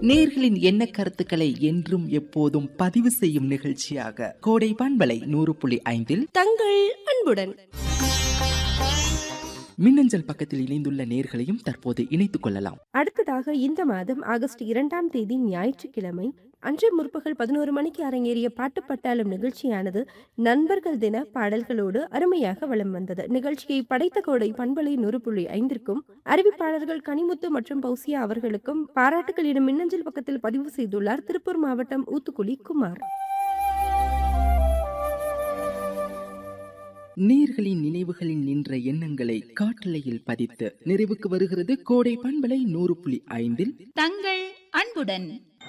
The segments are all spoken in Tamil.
நேர்களின் எண்ண கருத்துக்களை என்றும் எப்போதும் பதிவு செய்யும் நிகழ்ச்சியாக கோடை பண்பலை நூறு புள்ளி ஐந்தில் தங்கள் அன்புடன் மின்னஞ்சல் பக்கத்தில் இணைந்துள்ள நேர்களையும் தற்போது இணைத்துக் கொள்ளலாம் அடுத்ததாக இந்த மாதம் ஆகஸ்ட் இரண்டாம் தேதி ஞாயிற்றுக்கிழமை அன்று முற்பகல் பதினோரு மணிக்கு அரங்கேறிய பாட்டு பட்டாளம் நிகழ்ச்சியானது நண்பர்கள் தின பாடல்களோடு அருமையாக வலம் வந்தது நிகழ்ச்சியை படைத்த கோடை பண்பலை நூறு புள்ளி ஐந்திற்கும் அறிவிப்பாளர்கள் கனிமுத்து மற்றும் பௌசியா அவர்களுக்கும் பாராட்டுகளிடம் மின்னஞ்சல் பக்கத்தில் பதிவு செய்துள்ளார் திருப்பூர் மாவட்டம் ஊத்துக்குளி குமார் நீர்களின் நினைவுகளில் நின்ற எண்ணங்களை காட்டலையில் பதித்து நிறைவுக்கு வருகிறது கோடை பண்பலை நூறு புள்ளி ஐந்தில் தங்கள் அன்புடன்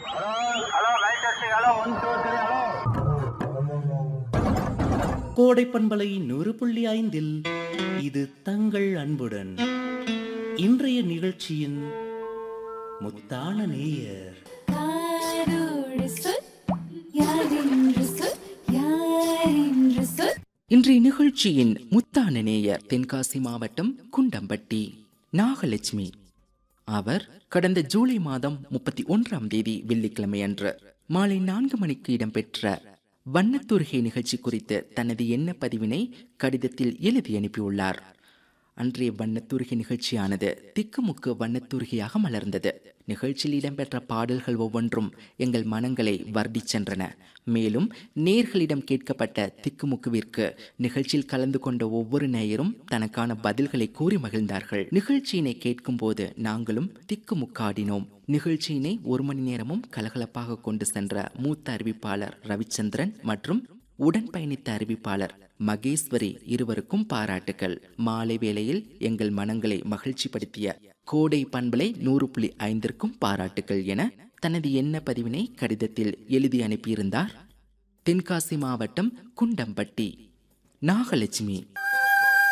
கோடை பண்பலை நூறு புள்ளி ஐந்தில் இது தங்கள் அன்புடன் இன்றைய நிகழ்ச்சியின் முத்தான நேயர் யாரோடு சொல் யாரென்று சொல் யாரென்று சொல் இன்றைய நிகழ்ச்சியின் முத்தான நேயர் தென்காசி மாவட்டம் குண்டம்பட்டி நாகலட்சுமி அவர் கடந்த ஜூலை மாதம் முப்பத்தி ஒன்றாம் தேதி வெள்ளிக்கிழமை அன்று மாலை நான்கு மணிக்கு இடம்பெற்ற வண்ணத்தூர்கை நிகழ்ச்சி குறித்து தனது எண்ண பதிவினை கடிதத்தில் எழுதி அனுப்பியுள்ளார் அன்றைய வண்ணத்தூர்கை நிகழ்ச்சியானது திக்குமுக்கு வண்ணத்தூர்கையாக மலர்ந்தது நிகழ்ச்சியில் இடம்பெற்ற பாடல்கள் ஒவ்வொன்றும் எங்கள் மனங்களை வர்டிச் சென்றன மேலும் நேர்களிடம் கேட்கப்பட்ட திக்குமுக்குவிற்கு நிகழ்ச்சியில் கலந்து கொண்ட ஒவ்வொரு நேயரும் தனக்கான பதில்களை கூறி மகிழ்ந்தார்கள் நிகழ்ச்சியினை கேட்கும்போது நாங்களும் திக்குமுக்காடினோம் நிகழ்ச்சியினை ஒரு மணி நேரமும் கலகலப்பாக கொண்டு சென்ற மூத்த அறிவிப்பாளர் ரவிச்சந்திரன் மற்றும் உடன் பயணித்த அறிவிப்பாளர் மகேஸ்வரி இருவருக்கும் பாராட்டுகள் மாலை வேளையில் எங்கள் மனங்களை மகிழ்ச்சிப்படுத்திய கோடை பண்பலை நூறு புள்ளி ஐந்திற்கும் பாராட்டுகள் என தனது எண்ண பதிவினை கடிதத்தில் எழுதி அனுப்பியிருந்தார் தென்காசி மாவட்டம் குண்டம்பட்டி நாகலட்சுமி